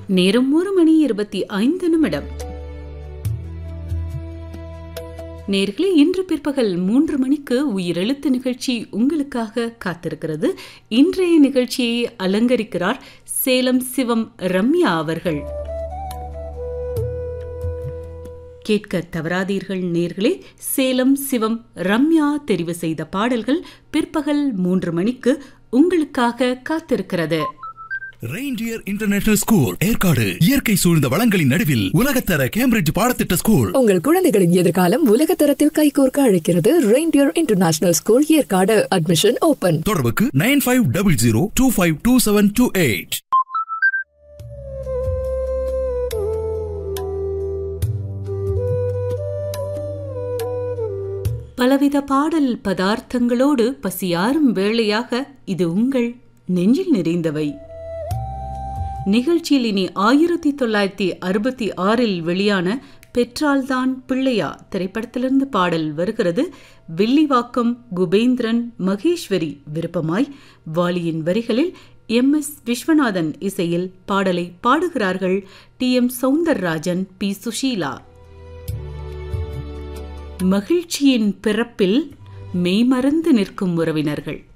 நேரம் ஒரு மணி இருபத்தி ஐந்து நிமிடம் நேர்களே இன்று பிற்பகல் மூன்று மணிக்கு உயிரெழுத்து நிகழ்ச்சி உங்களுக்காக காத்திருக்கிறது இன்றைய நிகழ்ச்சியை அலங்கரிக்கிறார் சேலம் சிவம் ரம்யா அவர்கள் கேட்க தவறாதீர்கள் நேர்களே சேலம் சிவம் ரம்யா தெரிவு செய்த பாடல்கள் பிற்பகல் மூன்று மணிக்கு உங்களுக்காக காத்திருக்கிறது ரெயின்டியர் இன்டர்நேஷனல் ஸ்கூல் ஏற்காடு இயற்கை சூழ்ந்த வளங்களின் நடுவில் உலகத்தர கேம்பிரிட்ஜ் பாடத்திட்ட ஸ்கூல் உங்கள் குழந்தைகளின் எதிர்காலம் உலக தரத்தில் கைகோர்க்க அழைக்கிறது reindeer international school Yercaud admission open தொடர்புக்கு nine five double zero two five two seven two eight பலவித பாடல் பதார்த்தங்களோடு பசியாரும் வேளையாக இது உங்கள் நெஞ்சில் நிறைந்தவை நிகழ்ச்சியில் இனி ஆயிரத்தி தொள்ளாயிரத்தி அறுபத்தி ஆறில் வெளியான பெற்றால்தான் பிள்ளையா திரைப்படத்திலிருந்து பாடல் வருகிறது வில்லிவாக்கம் குபேந்திரன் மகேஸ்வரி விருப்பமாய் வாலியின் வரிகளில் எம் எஸ் விஸ்வநாதன் இசையில் பாடலை பாடுகிறார்கள் T M Soundararajan P Susheela மகிழ்ச்சியின் பிறப்பில் மெய்மறந்து நிற்கும் உறவினர்கள்